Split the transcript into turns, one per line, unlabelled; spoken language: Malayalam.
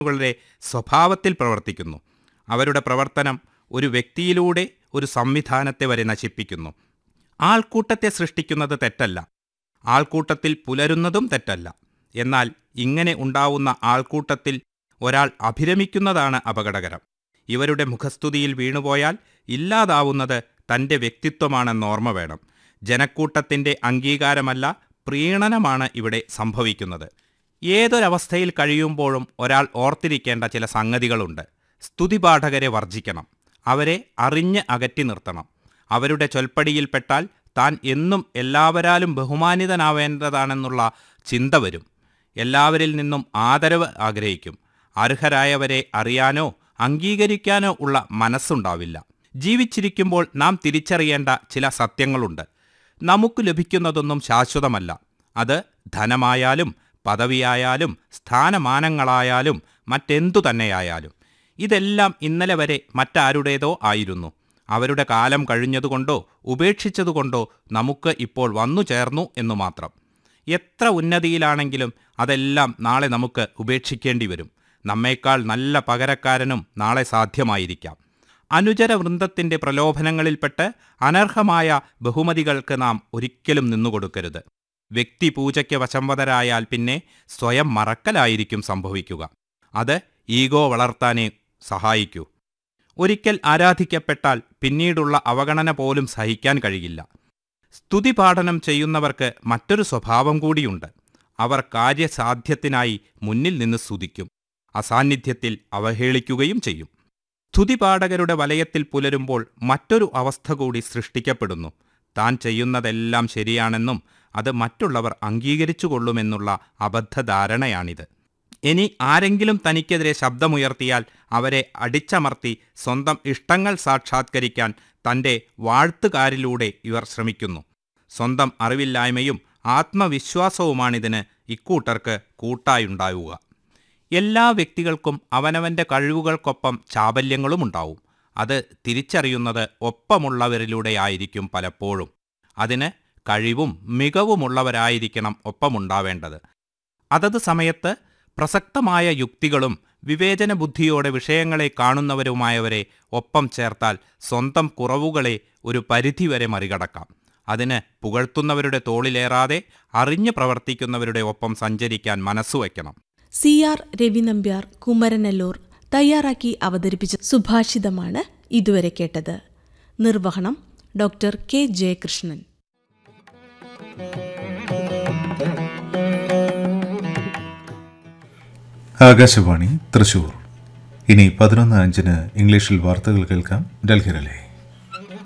ങ്ങളുടെ സ്വഭാവത്തിൽ പ്രവർത്തിക്കുന്നു അവരുടെ പ്രവർത്തനം ഒരു വ്യക്തിയിലൂടെ ഒരു സംവിധാനത്തെ വരെ നശിപ്പിക്കുന്നു ആൾക്കൂട്ടത്തെ സൃഷ്ടിക്കുന്നത് തെറ്റല്ല ആൾക്കൂട്ടത്തിൽ പുലരുന്നതും തെറ്റല്ല എന്നാൽ ഇങ്ങനെ ഉണ്ടാവുന്ന ആൾക്കൂട്ടത്തിൽ ഒരാൾ അഭിരമിക്കുന്നതാണ് അപകടകരം ഇവരുടെ മുഖസ്തുതിയിൽ വീണുപോയാൽ ഇല്ലാതാവുന്നത് തൻ്റെ വ്യക്തിത്വമാണെന്ന് ഓർമ്മ വേണം ജനക്കൂട്ടത്തിൻ്റെ അംഗീകാരമല്ല പ്രീണനമാണ് ഇവിടെ സംഭവിക്കുന്നത് ഏതൊരവസ്ഥയിൽ കഴിയുമ്പോഴും ഒരാൾ ഓർത്തിരിക്കേണ്ട ചില സംഗതികളുണ്ട് സ്തുതിപാഠകരെ വർജിക്കണം അവരെ അറിഞ്ഞ് അകറ്റി നിർത്തണം അവരുടെ ചൊൽപ്പടിയിൽപ്പെട്ടാൽ താൻ എന്നും എല്ലാവരാലും ബഹുമാനിതനാവേണ്ടതാണെന്നുള്ള ചിന്ത വരും എല്ലാവരിൽ നിന്നും ആദരവ് ആഗ്രഹിക്കും അർഹരായവരെ അറിയാനോ അംഗീകരിക്കാനോ ഉള്ള മനസ്സുണ്ടാവില്ല ജീവിച്ചിരിക്കുമ്പോൾ നാം തിരിച്ചറിയേണ്ട ചില സത്യങ്ങളുണ്ട് നമുക്ക് ലഭിക്കുന്നതൊന്നും ശാശ്വതമല്ല അത് ധനമായാലും പദവിയായാലും സ്ഥാനമാനങ്ങളായാലും മറ്റെന്തു തന്നെയായാലും ഇതെല്ലാം ഇന്നലെ വരെ മറ്റാരുടേതോ ആയിരുന്നു അവരുടെ കാലം കഴിഞ്ഞതുകൊണ്ടോ ഉപേക്ഷിച്ചതുകൊണ്ടോ നമുക്ക് ഇപ്പോൾ വന്നു ചേർന്നു എന്നു മാത്രം എത്ര ഉന്നതിയിലാണെങ്കിലും അതെല്ലാം നാളെ നമുക്ക് ഉപേക്ഷിക്കേണ്ടി വരും നമ്മേക്കാൾ നല്ല പകരക്കാരനും നാളെ സാധ്യമായിരിക്കാം അനുചര വൃന്ദത്തിൻ്റെ പ്രലോഭനങ്ങളിൽപ്പെട്ട് അനർഹമായ ബഹുമതികൾക്ക് നാം ഒരിക്കലും നിന്നുകൊടുക്കരുത് വ്യക്തിപൂജയ്ക്ക് വശംവതരായാൽ പിന്നെ സ്വയം മറക്കലായിരിക്കും സംഭവിക്കുക അത് ഈഗോ വളർത്താനേ സഹായിക്കൂ ഒരിക്കൽ ആരാധിക്കപ്പെട്ടാൽ പിന്നീടുള്ള അവഗണന പോലും സഹിക്കാൻ കഴിയില്ല സ്തുതിപാഠനം ചെയ്യുന്നവർക്ക് മറ്റൊരു സ്വഭാവം കൂടിയുണ്ട് അവർ കാര്യസാധ്യത്തിനായി മുന്നിൽ നിന്ന് സ്തുതിക്കും അസാന്നിധ്യത്തിൽ അവഹേളിക്കുകയും ചെയ്യും സ്തുതിപാഠകരുടെ വലയത്തിൽ പുലരുമ്പോൾ മറ്റൊരു അവസ്ഥ കൂടി സൃഷ്ടിക്കപ്പെടുന്നു താൻ ചെയ്യുന്നതെല്ലാം ശരിയാണെന്നും അത് മറ്റുള്ളവർ അംഗീകരിച്ചു കൊള്ളുമെന്നുള്ള അബദ്ധധാരണയാണിത് ഇനി ആരെങ്കിലും തനിക്കെതിരെ ശബ്ദമുയർത്തിയാൽ അവരെ അടിച്ചമർത്തി സ്വന്തം ഇഷ്ടങ്ങൾ സാക്ഷാത്കരിക്കാൻ തൻ്റെ വാഴ്ത്തുകാരിലൂടെ ഇവർ ശ്രമിക്കുന്നു സ്വന്തം അറിവില്ലായ്മയും ആത്മവിശ്വാസവുമാണിതിന് ഇക്കൂട്ടർക്ക് കൂട്ടായുണ്ടാവുക എല്ലാ വ്യക്തികൾക്കും അവനവൻ്റെ കഴിവുകൾക്കൊപ്പം ചാബല്യങ്ങളും ഉണ്ടാവും അത് തിരിച്ചറിയുന്നത് ഒപ്പമുള്ളവരിലൂടെയായിരിക്കും പലപ്പോഴും അതിന് കഴിവും മികവുമുള്ളവരായിരിക്കണം ഒപ്പമുണ്ടാവേണ്ടത് അതത് സമയത്ത് പ്രസക്തമായ യുക്തികളും വിവേചന ബുദ്ധിയോടെ വിഷയങ്ങളെ കാണുന്നവരുമായവരെ ഒപ്പം ചേർത്താൽ സ്വന്തം കുറവുകളെ ഒരു പരിധിവരെ മറികടക്കാം അതിന് പുകഴ്ത്തുന്നവരുടെ തോളിലേറാതെ അറിഞ്ഞു പ്രവർത്തിക്കുന്നവരുടെ ഒപ്പം സഞ്ചരിക്കാൻ മനസ്സുവയ്ക്കണം
സി ആർ രവി നമ്പ്യാർ കുമരനല്ലൂർ തയ്യാറാക്കി അവതരിപ്പിച്ച സുഭാഷിതമാണ് ഇതുവരെ കേട്ടത് നിർവഹണം ഡോക്ടർ കെ ജയകൃഷ്ണൻ
ആകാശവാണി തൃശൂർ ഇനി പതിനൊന്ന് അഞ്ചിന് ഇംഗ്ലീഷിൽ വാർത്തകൾ കേൾക്കാം ഡൽഹിയിലെ